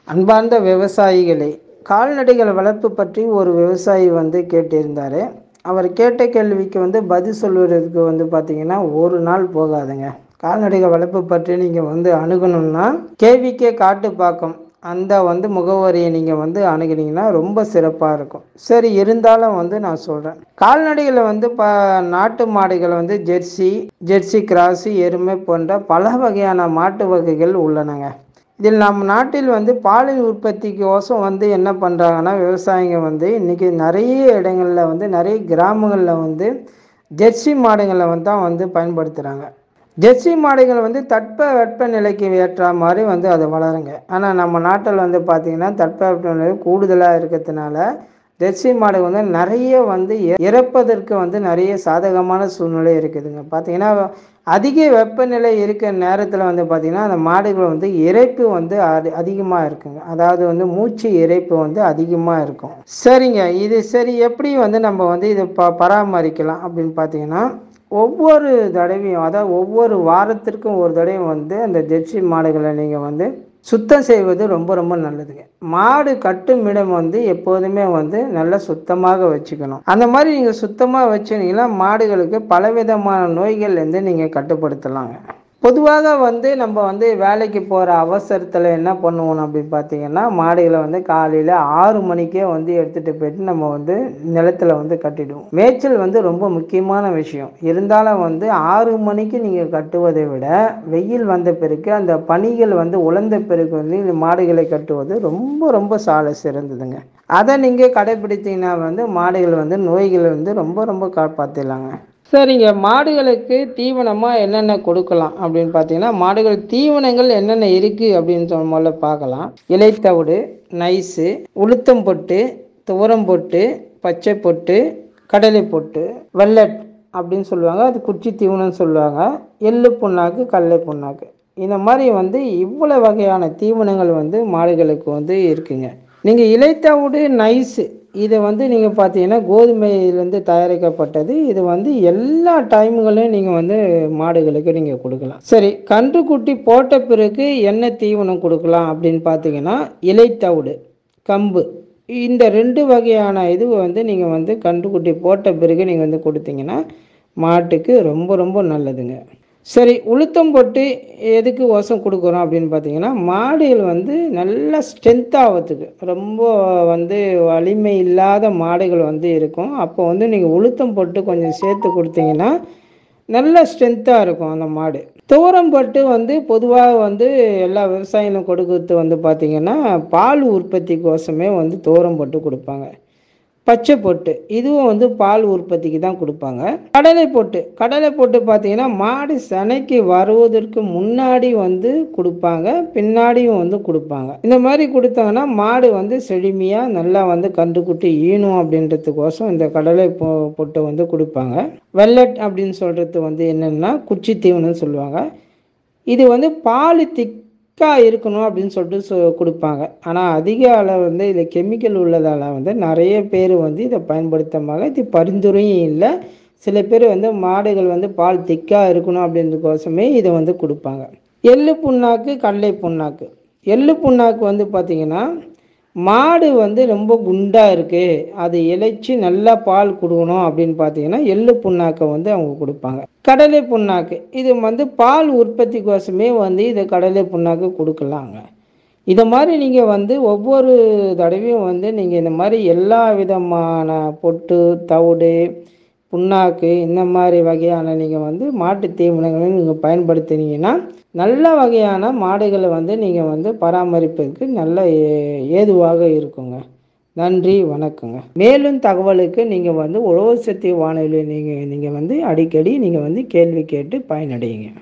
அன்பார்ந்த விவசாயிகளே கால்நடைகள் வளர்ப்பு பற்றி ஒரு விவசாயி வந்து கேட்டிருந்தார் அவர் கேட்ட கேள்விக்கு வந்து பதில் சொல்வதற்கு வந்து பார்த்திங்கன்னா ஒரு நாள் போகாதுங்க கால்நடைகள் வளர்ப்பு பற்றி நீங்கள் வந்து அணுகணும்னா கேவிகே காட்டுப்பாக்கம் அந்த வந்து முகவரியை நீங்கள் வந்து அணுகுனீங்கன்னா ரொம்ப சிறப்பாக இருக்கும் சரி இருந்தாலும் வந்து நான் சொல்கிறேன் கால்நடைகளை வந்து ப நாட்டு மாடுகளை வந்து ஜெர்சி ஜெர்சி கிராஸு எருமை போன்ற பல வகையான மாட்டு வகைகள் உள்ளனங்க இதில் நம் நாட்டில் வந்து பாலின் உற்பத்திக்கோசம் வந்து என்ன பண்ணுறாங்கன்னா விவசாயிங்க வந்து இன்றைக்கி நிறைய இடங்களில் வந்து நிறைய கிராமங்களில் வந்து ஜெர்சி மாடுகளை வந்து தான் வந்து பயன்படுத்துகிறாங்க ஜெர்சி மாடுகள் வந்து தட்ப வெப்ப நிலைக்கு ஏற்ற மாதிரி வந்து அது வளருங்க ஆனால் நம்ம நாட்டில் வந்து பார்த்திங்கன்னா தட்ப வெப்ப நிலை கூடுதலாக இருக்கிறதுனால ஜெர்சி மாடு வந்து நிறைய வந்து இறப்பதற்கு வந்து நிறைய சாதகமான சூழ்நிலை இருக்குதுங்க பார்த்திங்கன்னா அதிக வெப்பநிலை இருக்கிற நேரத்தில் வந்து பார்த்திங்கன்னா அந்த மாடுகள் வந்து இறைப்பு வந்து அதி அதிகமாக இருக்குங்க அதாவது வந்து மூச்சு இறைப்பு வந்து அதிகமாக இருக்கும் சரிங்க இது சரி எப்படி வந்து நம்ம வந்து இதை ப பராமரிக்கலாம் அப்படின்னு பார்த்தீங்கன்னா ஒவ்வொரு தடவையும் அதாவது ஒவ்வொரு வாரத்திற்கும் ஒரு தடவையும் வந்து அந்த ஜெர்சி மாடுகளை நீங்கள் வந்து சுத்தம் செய்வது ரொம்ப ரொம்ப நல்லதுங்க மாடு கட்டுமிடம் வந்து எப்போதுமே வந்து நல்லா சுத்தமாக வச்சுக்கணும் அந்த மாதிரி நீங்கள் சுத்தமாக வச்சுனீங்கன்னா மாடுகளுக்கு பலவிதமான நோய்கள்லேருந்து நீங்கள் கட்டுப்படுத்தலாங்க பொதுவாக வந்து நம்ம வந்து வேலைக்கு போகிற அவசரத்தில் என்ன பண்ணுவோம் அப்படின்னு பார்த்தீங்கன்னா மாடுகளை வந்து காலையில் ஆறு மணிக்கே வந்து எடுத்துகிட்டு போயிட்டு நம்ம வந்து நிலத்தில் வந்து கட்டிடுவோம் மேய்ச்சல் வந்து ரொம்ப முக்கியமான விஷயம் இருந்தாலும் வந்து ஆறு மணிக்கு நீங்கள் கட்டுவதை விட வெயில் வந்த பிறகு அந்த பனிகள் வந்து உலர்ந்த பிறகு வந்து இந்த மாடுகளை கட்டுவது ரொம்ப ரொம்ப சால சிறந்ததுங்க அதை நீங்கள் கடைபிடித்தீங்கன்னா வந்து மாடுகள் வந்து நோய்களை வந்து ரொம்ப ரொம்ப காப்பாற்றிடலாங்க சரிங்க மாடுகளுக்கு தீவனமாக என்னென்ன கொடுக்கலாம் அப்படின்னு பார்த்தீங்கன்னா மாடுகள் தீவனங்கள் என்னென்ன இருக்குது அப்படின்னு சொல்ல முதல்ல பார்க்கலாம் இலைத்தவிடு நைஸு உளுத்தம் பொட்டு துவரம் பொட்டு பச்சை பொட்டு கடலை பொட்டு வெள்ளட் அப்படின்னு சொல்லுவாங்க அது குச்சி தீவனம்னு சொல்லுவாங்க எள்ளு புண்ணாக்கு கடலை புண்ணாக்கு இந்த மாதிரி வந்து இவ்வளோ வகையான தீவனங்கள் வந்து மாடுகளுக்கு வந்து இருக்குங்க நீங்கள் இலைத்தவிடு நைஸு இதை வந்து நீங்கள் பார்த்தீங்கன்னா கோதுமையிலேருந்து தயாரிக்கப்பட்டது இது வந்து எல்லா டைம்களையும் நீங்கள் வந்து மாடுகளுக்கு நீங்கள் கொடுக்கலாம் சரி கன்றுக்குட்டி போட்ட பிறகு என்ன தீவனம் கொடுக்கலாம் அப்படின்னு பார்த்தீங்கன்னா இலைத்தவிடு கம்பு இந்த ரெண்டு வகையான இது வந்து நீங்கள் வந்து கன்றுக்குட்டி போட்ட பிறகு நீங்கள் வந்து கொடுத்தீங்கன்னா மாட்டுக்கு ரொம்ப ரொம்ப நல்லதுங்க சரி உளுத்தம் போட்டு எதுக்கு ஓசம் கொடுக்குறோம் அப்படின்னு பார்த்தீங்கன்னா மாடுகள் வந்து நல்லா ஸ்ட்ரென்த் ஆகிறதுக்கு ரொம்ப வந்து வலிமை இல்லாத மாடுகள் வந்து இருக்கும் அப்போ வந்து நீங்கள் உளுத்தம் போட்டு கொஞ்சம் சேர்த்து கொடுத்தீங்கன்னா நல்ல ஸ்ட்ரென்த்தாக இருக்கும் அந்த மாடு துவரம் பட்டு வந்து பொதுவாக வந்து எல்லா விவசாயிகளும் கொடுக்கறது வந்து பார்த்திங்கன்னா பால் உற்பத்திக்கோசமே வந்து துவரம் பட்டு கொடுப்பாங்க பச்சை பொட்டு இதுவும் வந்து பால் உற்பத்திக்கு தான் கொடுப்பாங்க கடலை பொட்டு கடலை பொட்டு பார்த்தீங்கன்னா மாடு சனைக்கு வருவதற்கு முன்னாடி வந்து கொடுப்பாங்க பின்னாடியும் வந்து கொடுப்பாங்க இந்த மாதிரி கொடுத்தாங்கன்னா மாடு வந்து செழுமையாக நல்லா வந்து கன்றுக்குட்டி ஈனும் அப்படின்றதுக்கோசம் இந்த கடலை பொ பொட்டை வந்து கொடுப்பாங்க வெள்ளட் அப்படின்னு சொல்கிறது வந்து என்னென்னா குச்சி தீவனம்னு சொல்லுவாங்க இது வந்து பால் திக் திக்காக இருக்கணும் அப்படின்னு சொல்லிட்டு சொ கொடுப்பாங்க ஆனால் அதிக அளவு வந்து இதில் கெமிக்கல் உள்ளதால் வந்து நிறைய பேர் வந்து இதை பயன்படுத்தமாக இது பரிந்துரையும் இல்லை சில பேர் வந்து மாடுகள் வந்து பால் திக்காக இருக்கணும் அப்படின்றதுக்கோசமே இதை வந்து கொடுப்பாங்க எள்ளு புண்ணாக்கு கடலை புண்ணாக்கு எள்ளு புண்ணாக்கு வந்து பார்த்திங்கன்னா மாடு வந்து ரொம்ப குண்டாக இருக்குது அது இழைச்சி நல்லா பால் கொடுக்கணும் அப்படின்னு பார்த்தீங்கன்னா எள்ளு புண்ணாக்கை வந்து அவங்க கொடுப்பாங்க கடலை புண்ணாக்கு இது வந்து பால் உற்பத்திக்கோசமே வந்து இதை கடலை புண்ணாக்கு கொடுக்கலாங்க இதை மாதிரி நீங்கள் வந்து ஒவ்வொரு தடவையும் வந்து நீங்கள் இந்த மாதிரி எல்லா விதமான பொட்டு தவிடு புண்ணாக்கு இந்த மாதிரி வகையான நீங்கள் வந்து மாட்டு தீவனங்களை நீங்கள் பயன்படுத்தினீங்கன்னா நல்ல வகையான மாடுகளை வந்து நீங்கள் வந்து பராமரிப்பதற்கு நல்ல ஏதுவாக இருக்குங்க நன்றி வணக்கங்க மேலும் தகவலுக்கு நீங்கள் வந்து உழவு சக்தி வானொலி நீங்கள் நீங்கள் வந்து அடிக்கடி நீங்கள் வந்து கேள்வி கேட்டு பயனடையுங்க